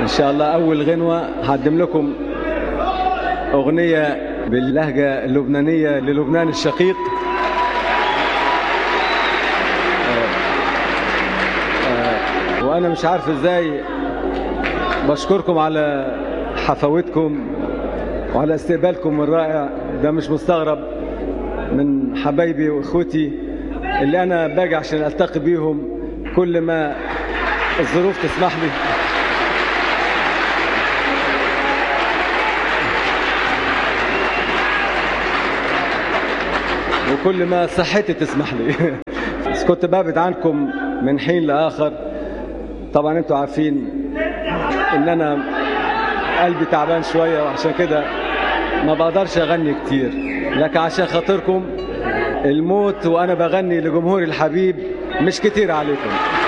شاء الله أول غنوة هقدم لكم أغنية باللهجة اللبنانية للبنان الشقيق وأنا مش عارف إزاي بشكركم على حفاوتكم وعلى استقبالكم الرائع ده مش مستغرب من حبايبي واخوتي اللي انا باجي عشان التقي بيهم كل ما الظروف تسمح لي وكل ما صحتي تسمح لي بس كنت بابعد عنكم من حين لاخر طبعا انتوا عارفين ان انا قلبي تعبان شويه وعشان كده ما بقدرش اغني كتير لكن عشان خاطركم الموت وانا بغني لجمهوري الحبيب مش كتير عليكم